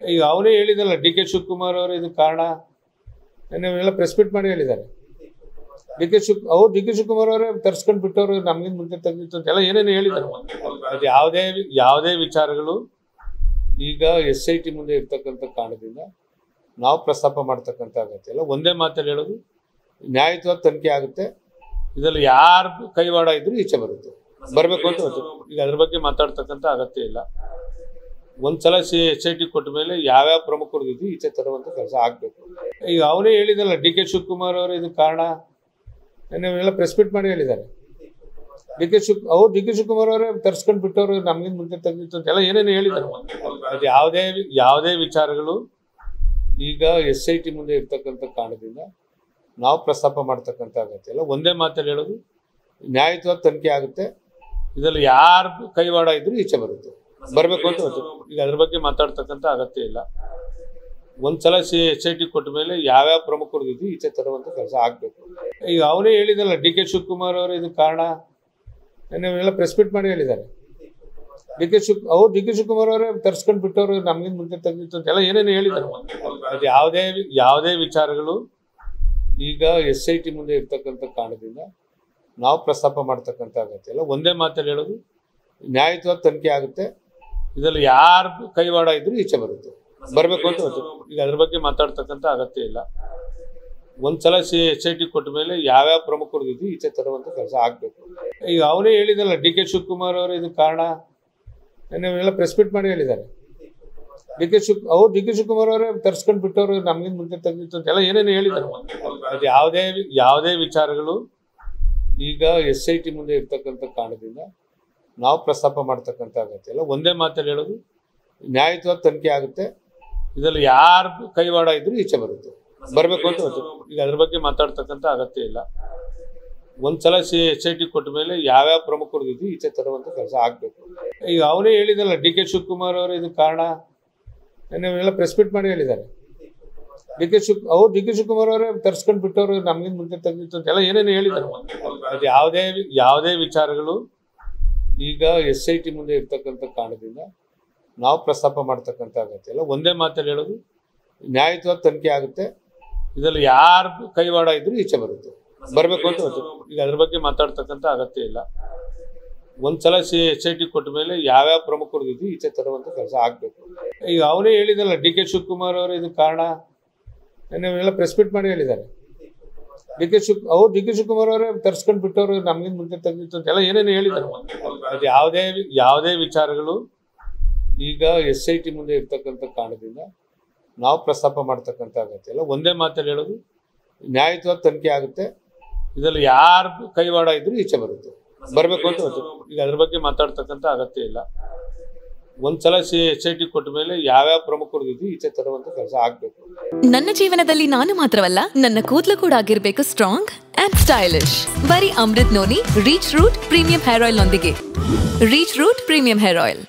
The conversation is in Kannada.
ಈಗ ಅವರೇ ಹೇಳಿದಲ್ಲ ಡಿ ಕೆ ಶಿವಕುಮಾರ್ ಅವರು ಇದು ಕಾರಣ ಎಲ್ಲ ಪ್ರೆಸ್ ಮೀಟ್ ಮಾಡಿ ಹೇಳಿದ್ದಾರೆ ಡಿ ಕೆ ಶಿವ್ ಅವ್ರು ಡಿ ಕೆ ಶಿವಕುಮಾರ್ ಅವರೇ ತರ್ಸ್ಕೊಂಡು ಬಿಟ್ಟವರು ನಮಗಿಂತ ಮುಂಚೆ ತೆಗೆದಿತ್ತು ಅಂತ ಎಲ್ಲ ಏನೇನು ಹೇಳಿದ್ದಾರೆ ಅದು ಯಾವುದೇ ಯಾವುದೇ ವಿಚಾರಗಳು ಈಗ ಎಸ್ ಐ ಟಿ ಮುಂದೆ ಇರ್ತಕ್ಕಂಥ ಕಾರಣದಿಂದ ನಾವು ಪ್ರಸ್ತಾಪ ಮಾಡ್ತಕ್ಕಂಥ ಅಗತ್ಯ ಇಲ್ಲ ಒಂದೇ ಮಾತಲ್ಲಿ ಹೇಳೋದು ನ್ಯಾಯಯುತವಾದ ತನಿಖೆ ಆಗುತ್ತೆ ಇದರಲ್ಲಿ ಯಾರು ಕೈವಾಡ ಇದ್ರೂ ಈಚೆ ಬರುತ್ತೆ ಬರಬೇಕು ಅಂತ ಗೊತ್ತು. ಈಗ ಅದ್ರ ಬಗ್ಗೆ ಮಾತಾಡ್ತಕ್ಕಂಥ ಅಗತ್ಯ ಇಲ್ಲ ಒಂದ್ಸಲ ಸಿ ಎಸ್ ಐ ಟಿ ಕೊಟ್ಟ ಮೇಲೆ ಯಾವ್ಯಾವ ಪ್ರಮುಖರು ಇದ್ದು ಈಚೆ ತರುವಂತ ಕೆಲಸ ಆಗ್ಬೇಕು ಈಗ ಅವರೇ ಹೇಳಿದಲ್ಲ ಡಿ ಕೆ ಶಿವಕುಮಾರ್ ಅವರು ಇದು ಕಾರಣ ಎಲ್ಲ ಪ್ರೆಸ್ ಮೀಟ್ ಮಾಡಿ ಹೇಳಿದ್ದಾರೆ ಡಿ ಕೆ ಶಿವ್ ಅವ್ರು ಡಿ ಕೆ ಶಿವಕುಮಾರ್ ಅವರೇ ತರ್ಸ್ಕೊಂಡು ಬಿಟ್ಟವರು ನಮಗಿಂತ ಮುಂಚೆ ತೆಗೆದಿತ್ತು ಅಂತ ಎಲ್ಲ ಏನೇನು ಹೇಳಿದ್ದಾರೆ ಅದು ಯಾವುದೇ ಯಾವುದೇ ವಿಚಾರಗಳು ಈಗ ಎಸ್ ಐ ಟಿ ಮುಂದೆ ಇರ್ತಕ್ಕಂಥ ಕಾರಣದಿಂದ ನಾವು ಪ್ರಸ್ತಾಪ ಮಾಡ್ತಕ್ಕಂಥ ಅಗತ್ಯ ಇಲ್ಲ ಒಂದೇ ಮಾತಲ್ಲಿ ಹೇಳೋದು ನ್ಯಾಯಯುತವಾದ ತನಿಖೆ ಆಗುತ್ತೆ ಇದರಲ್ಲಿ ಯಾರು ಕೈವಾಡ ಇದ್ರೂ ಈಚೆ ಬರುತ್ತೆ ಬರಬೇಕು ಅಂತ ಗೊತ್ತು. ಈಗ ಅದ್ರ ಬಗ್ಗೆ ಮಾತಾಡ್ತಕ್ಕಂಥ ಅಗತ್ಯ ಇಲ್ಲ ಒಂದ್ಸಲ ಸಿ ಎಸ್ ಐ ಟಿ ಕೊಟ್ಟ ಮೇಲೆ ಯಾವ್ಯಾವ ಪ್ರಮುಖರು ಇದ್ದು ಈಚೆ ತರುವಂತ ಕೆಲಸ ಆಗ್ಬೇಕು ಈಗ ಅವರೇ ಹೇಳಿದಲ್ಲ ಡಿ ಕೆ ಶಿವಕುಮಾರ್ ಅವರು ಇದು ಕಾರಣ ಎಲ್ಲ ಪ್ರೆಸ್ ಮೀಟ್ ಮಾಡಿ ಹೇಳಿದ್ದಾರೆ ಡಿ ಕೆ ಶಿವ್ ಅವ್ರು ಡಿ ಕೆ ಶಿವಕುಮಾರ್ ಅವರೇ ತರ್ಸ್ಕೊಂಡು ಬಿಟ್ಟವರು ನಮಗಿಂತ ಮುಂಚೆ ತೆಗೆದಿತ್ತು ಅಂತ ಎಲ್ಲ ಏನೇನು ಹೇಳಿದ್ದಾರೆ ಅದು ಯಾವುದೇ ಯಾವುದೇ ವಿಚಾರಗಳು ಈಗ ಎಸ್ ಐ ಟಿ ಮುಂದೆ ಇರ್ತಕ್ಕಂಥ ಕಾರಣದಿಂದ ನಾವು ಪ್ರಸ್ತಾಪ ಮಾಡ್ತಕ್ಕಂಥ ಅಗತ್ಯ ಇಲ್ಲ ಒಂದೇ ಮಾತಲ್ಲಿ ಹೇಳೋದು ನ್ಯಾಯಯುತವಾದ ತನಿಖೆ ಆಗುತ್ತೆ ಇದರಲ್ಲಿ ಯಾರು ಕೈವಾಡ ಇದ್ರೂ ಈಚೆ ಬರುತ್ತೆ ಬರಬೇಕು ಅಂತ ಗೊತ್ತು. ಈಗ ಅದ್ರ ಬಗ್ಗೆ ಮಾತಾಡ್ತಕ್ಕಂಥ ಅಗತ್ಯ ಇಲ್ಲ ಒಂದ್ಸಲ ಸಿ ಎಸ್ ಐ ಟಿ ಕೊಟ್ಟ ಮೇಲೆ ಯಾವ್ಯಾವ ಪ್ರಮುಖರು ಇದ್ದು ಈಚೆ ತರುವಂತ ಕೆಲಸ ಆಗ್ಬೇಕು ಈಗ ಅವರೇ ಹೇಳಿದಲ್ಲ ಡಿ ಕೆ ಶಿವಕುಮಾರ್ ಅವರು ಇದು ಕಾರಣ ಎಲ್ಲ ಪ್ರೆಸ್ ಮೀಟ್ ಮಾಡಿ ಹೇಳಿದ್ದಾರೆ ಡಿ ಕೆ ಶಿವ್ ಅವ್ರು ಡಿ ಕೆ ಶಿವಕುಮಾರ್ ಅವರೇ ತರ್ಸ್ಕೊಂಡು ಬಿಟ್ಟವರು ನಮಗಿಂತ ಮುಂಚೆ ತೆಗೆದಿತ್ತು ಅಂತ ಎಲ್ಲ ಏನೇನು ಹೇಳಿದ್ದಾರೆ ಅದು ಯಾವುದೇ ಯಾವುದೇ ವಿಚಾರಗಳು ಈಗ ಎಸ್ ಐ ಟಿ ಮುಂದೆ ಇರ್ತಕ್ಕಂಥ ಕಾರಣದಿಂದ ನಾವು ಪ್ರಸ್ತಾಪ ಮಾಡ್ತಕ್ಕಂಥ ಅಗತ್ಯ ಇಲ್ಲ ಒಂದೇ ಮಾತಲ್ಲಿ ಹೇಳೋದು ನ್ಯಾಯಯುತವಾದ ತನಿಖೆ ಆಗುತ್ತೆ ಇದರಲ್ಲಿ ಯಾರು ಕೈವಾಡ ಇದ್ರೂ ಈಚೆ ಬರುತ್ತೆ ಬರಬೇಕು ಅಂತ ಗೊತ್ತು. ಈಗ ಅದ್ರ ಬಗ್ಗೆ ಮಾತಾಡ್ತಕ್ಕಂಥ ಅಗತ್ಯ ಇಲ್ಲ ಒಂದ್ಸಲ ಸಿ ಎಸ್ ಐ ಟಿ ಕೊಟ್ಟ ಮೇಲೆ ಯಾವ್ಯಾವ ಪ್ರಮುಖರು ಇದ್ದು ಈಚೆ ತರುವಂತ ಕೆಲಸ ಆಗ್ಬೇಕು ಈಗ ಅವರೇ ಹೇಳಿದಲ್ಲ ಡಿ ಕೆ ಶಿವಕುಮಾರ್ ಅವರು ಇದು ಕಾರಣ ಎಲ್ಲ ಪ್ರೆಸ್ ಮೀಟ್ ಮಾಡಿ ಹೇಳಿದ್ದಾರೆ ಡಿ ಕೆ ಶಿವ್ ಅವ್ರು ಡಿ ಕೆ ಶಿವಕುಮಾರ್ ಅವರೇ ತರ್ಸ್ಕೊಂಡು ಬಿಟ್ಟವರು ನಮಗಿಂತ ಮುಂಚೆ ತೆಗೆದಿತ್ತು ಅಂತ ಎಲ್ಲ ಏನೇನು ಹೇಳಿದ್ದಾರೆ ಅದು ಯಾವುದೇ ಯಾವುದೇ ವಿಚಾರಗಳು ಈಗ ಎಸ್ ಐ ಟಿ ಮುಂದೆ ಇರ್ತಕ್ಕಂಥ ಕಾರಣದಿಂದ ನಾವು ಪ್ರಸ್ತಾಪ ಮಾಡ್ತಕ್ಕಂಥ ಅಗತ್ಯ ಇಲ್ಲ ಒಂದೇ ಮಾತಲ್ಲಿ ಹೇಳೋದು ನ್ಯಾಯಯುತವಾದ ತನಿಖೆ ಆಗುತ್ತೆ ಇದರಲ್ಲಿ ಯಾರು ಕೈವಾಡ ಇದ್ರೂ ಈಚೆ ಬರುತ್ತೆ ಬರಬೇಕು ಅಂತ ಗೊತ್ತು. ಈಗ ಅದ್ರ ಬಗ್ಗೆ ಮಾತಾಡ್ತಕ್ಕಂಥ ಅಗತ್ಯ ಇಲ್ಲ ಒಂದ್ಸಲ ಸಿ ಎಸ್ ಐ ಟಿ ಕೊಟ್ಟ ಮೇಲೆ ಯಾವ್ಯಾವ ಪ್ರಮುಖರು ಇದ್ದು ಈಚೆ ತರುವಂತ ಕೆಲಸ ಆಗ್ಬೇಕು ಈಗ ಅವರೇ ಹೇಳಿದಲ್ಲ ಡಿ ಕೆ ಶಿವಕುಮಾರ್ ಅವರು ಇದು ಕಾರಣ ಎಲ್ಲ ಪ್ರೆಸ್ ಮೀಟ್ ಮಾಡಿ ಹೇಳಿದ್ದಾರೆ ಡಿ ಕೆ ಶಿವ್ ಅವ್ರು ಡಿ ಕೆ ಶಿವಕುಮಾರ್ ಅವರೇ ತರ್ಸ್ಕೊಂಡು ಬಿಟ್ಟವರು ನಮಗಿಂತ ಮುಂಚೆ ತೆಗೆದಿತ್ತು ಅಂತ ಎಲ್ಲ ಏನೇನು ಹೇಳಿದ್ದಾರೆ ಅದು ಯಾವುದೇ ಯಾವುದೇ ವಿಚಾರಗಳು ಈಗ ಎಸ್ ಐ ಟಿ ಮುಂದೆ ಇರ್ತಕ್ಕಂಥ ಕಾರಣದಿಂದ ನಾವು ಪ್ರಸ್ತಾಪ ಮಾಡ್ತಕ್ಕಂಥ ಅಗತ್ಯ ಇಲ್ಲ ಒಂದೇ ಮಾತಲ್ಲಿ ಹೇಳೋದು ನ್ಯಾಯಯುತವಾದ ತನಿಖೆ ಆಗುತ್ತೆ ಇದರಲ್ಲಿ ಯಾರು ಕೈವಾಡ ಇದ್ರೂ ಈಚೆ ಬರುತ್ತೆ ಬರಬೇಕು ಅಂತ ಗೊತ್ತು. ಈಗ ಅದ್ರ ಬಗ್ಗೆ ಮಾತಾಡ್ತಕ್ಕಂಥ ಅಗತ್ಯ ಇಲ್ಲ ಒಂದ್ಸಲ ಸಿ ಎಸ್ ಐ ಟಿ ಕೊಟ್ಟ ಮೇಲೆ ಯಾವ್ಯಾವ ಪ್ರಮುಖರು ಇದ್ದು ಈಚೆ ತರುವಂತ ಕೆಲಸ ಆಗ್ಬೇಕು ನನ್ನ ಜೀವನದಲ್ಲಿ ನಾನು ಮಾತ್ರವಲ್ಲ ನನ್ನ ಕೂದಲು ಕೂಡ ಆಗಿರ್ಬೇಕು ಸ್ಟ್ರಾಂಗ್ ಅಂಡ್ ಸ್ಟೈಲಿಶ್ ಬರೀ Amrut noni reach root premium hair oil ನೊಂದಿಗೆ reach root premium hair oil